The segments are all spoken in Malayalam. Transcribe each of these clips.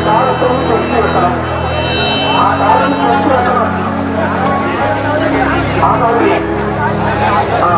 താഴത്തൊന്ന് ചെത്തി വെക്കണം ആ താഴത്ത് ചെത്തി വെക്കണം ആ നോക്കി ആ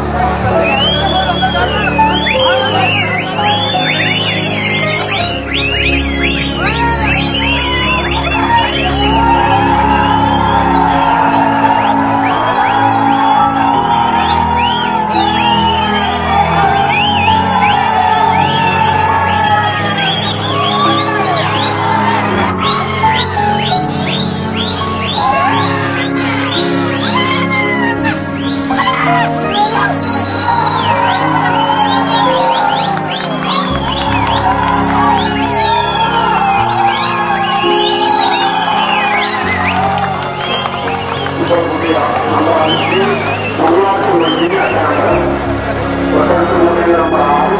ഇപ്പോൾ പുതിയ നമ്പർ അഞ്ച് ഉൾനാട്ട് വൈദ്യുതിയാണ് തൊട്ടടുത്ത് പുതിയ നമ്പർ ആറ്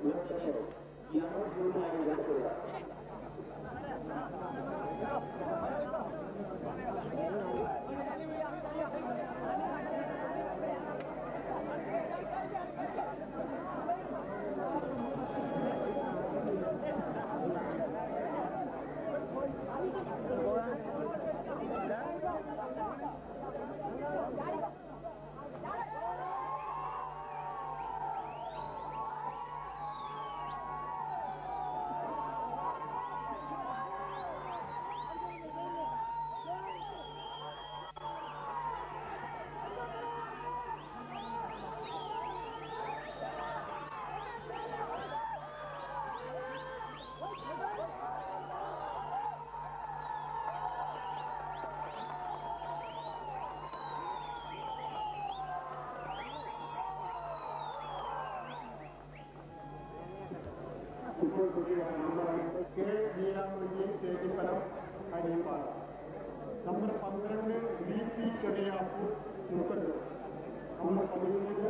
ഇപ്പോൾ പുതിയ നമ്പറാണ് കെ വീരാമയ്യ തേക്കിപ്പലം കരിയമ്പാറ നമ്പർ പന്ത്രണ്ട് ബി പി ചെറിയാപ്പു മുക്കത്ത് നമ്പർ പതിമൂന്ന്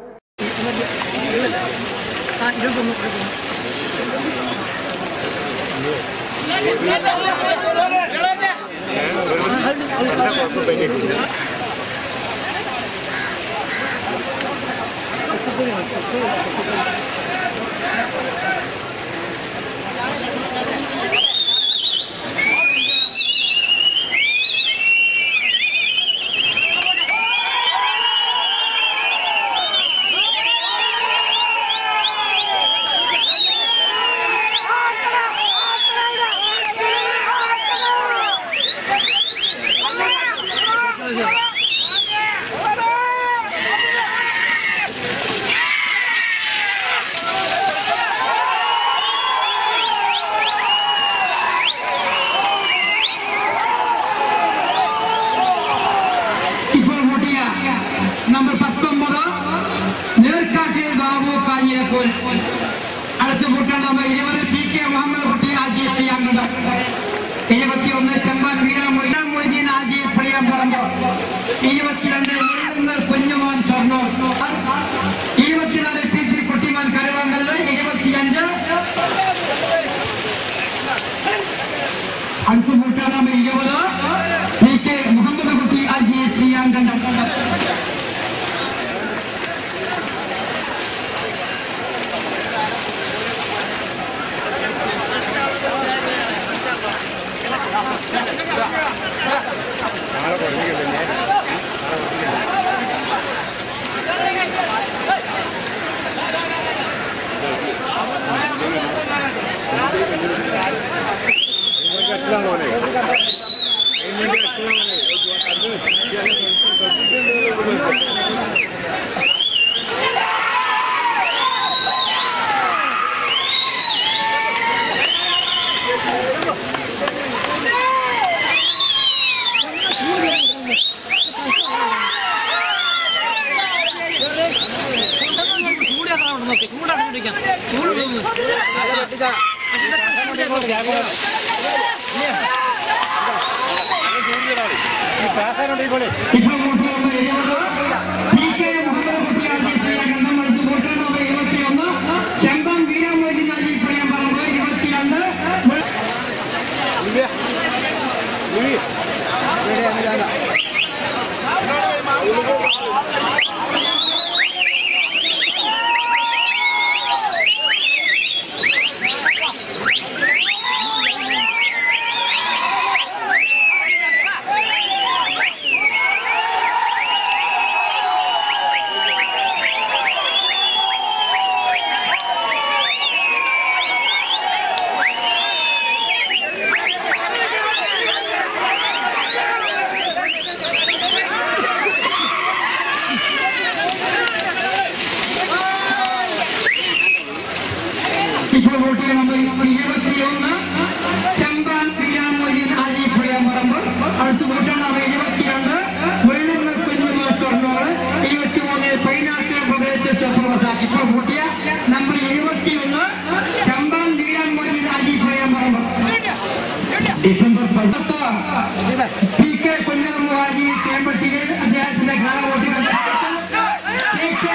ഇപ്പോൾ കൂട്ടിയ നമ്പർ പത്തൊമ്പത് നേർക്കാട്ടിൽ ബാബു കാഞ്ഞിരക്കോൽ അടുത്ത് കൂട്ടാൻ നമ്പർ ഇരുപത് പി കെ മുഹമ്മദ് കുട്ടി ആജി ചെയ്യാറുണ്ട് എഴുപത്തിയൊന്ന് ചെമ്പാൻ വീരാമൊഴി മൊയ്തീൻ ആജി പ്രിയം പറഞ്ഞു ഇരുപത്തിരണ്ട് മുഴുവൻ കുഞ്ഞുമോൻ സ്വർണ്ണോ ഇരുപത്തിനാല് പി സി കുട്ടിമാൻ കരുവാങ്കല്ല് ഇരുപത്തിയഞ്ച് അടുത്ത് കൂട്ടാൻ നമ്പർ ഇരുപത് പി കെ മുഹമ്മദ് കുട്ടി ആജി ചെയ്യാൻ കണ്ടം ഇപ്പോൾ കൂട്ടിയ നമ്പർ ഇരുപത് പി കെ മുഹമ്മദ് കുട്ടി ആജി ചെയ്യാൻ കണ്ടം അടുത്ത് കൂട്ടാൻ നമ്പർ ഇരുപത്തിയൊന്ന് ചെമ്പൻ വീരാമൊഴി ആജി പ്രിയം പറമ്പ് ഇരുപത്തിരണ്ട് ഡിസംബർ പതിനെട്ട് പി കെ കുഞ്ഞനമ്മാരി ചേമ്പട്ടിയിൽ അദ്ദേഹത്തിന്റെ ഗ്രാമവോട്ടുകൾ കെ കെ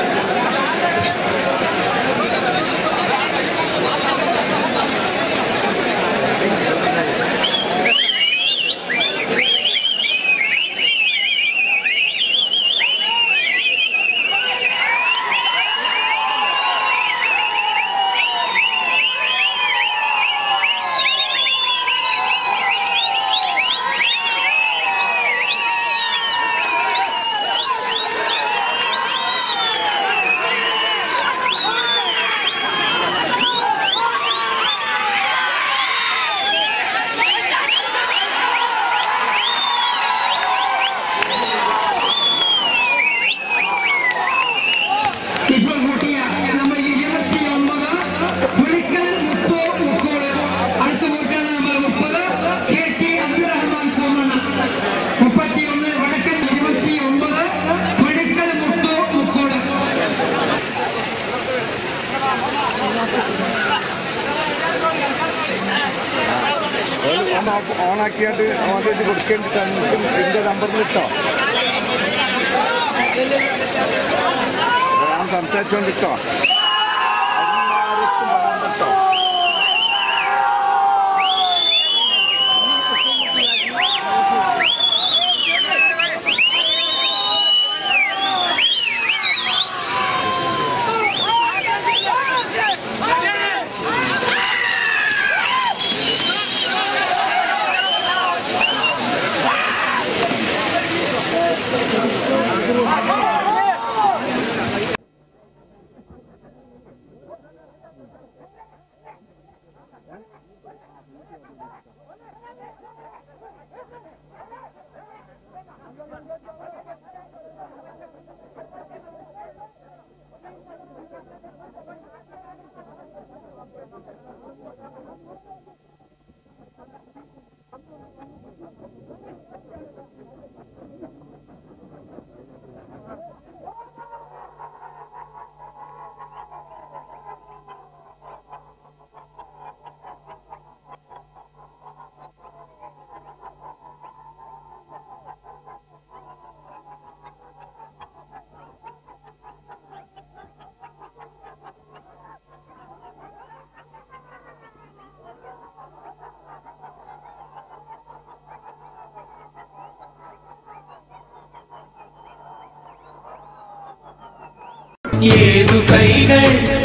ഇപ്പോൾ കൂട്ടിയ നമ്പർ ഇരുപത്തി ഒമ്പത് പുളിക്കൽ മുത്തോ മുക്കോട് അടുത്ത കൂട്ടാണ് നമ്പർ മുപ്പത് കെ ടി അബ്ദുറഹ്മാൻ കോമണ്ണ മുപ്പത്തിയൊന്ന് വടക്കൻ ഇരുപത്തി ഒമ്പത് പുളിക്കൽ മുത്തോ മുക്കോട് ഓണാക്കിയാണ്ട് ഓൺലൈൻ കൊടുക്കേണ്ടിട്ട് എന്റെ നമ്പറിൽ ഇട്ടോ ഞാൻ സംസാരിച്ചോണ്ടിട്ടോ കേട്ടോ ഏതു കൈകൾ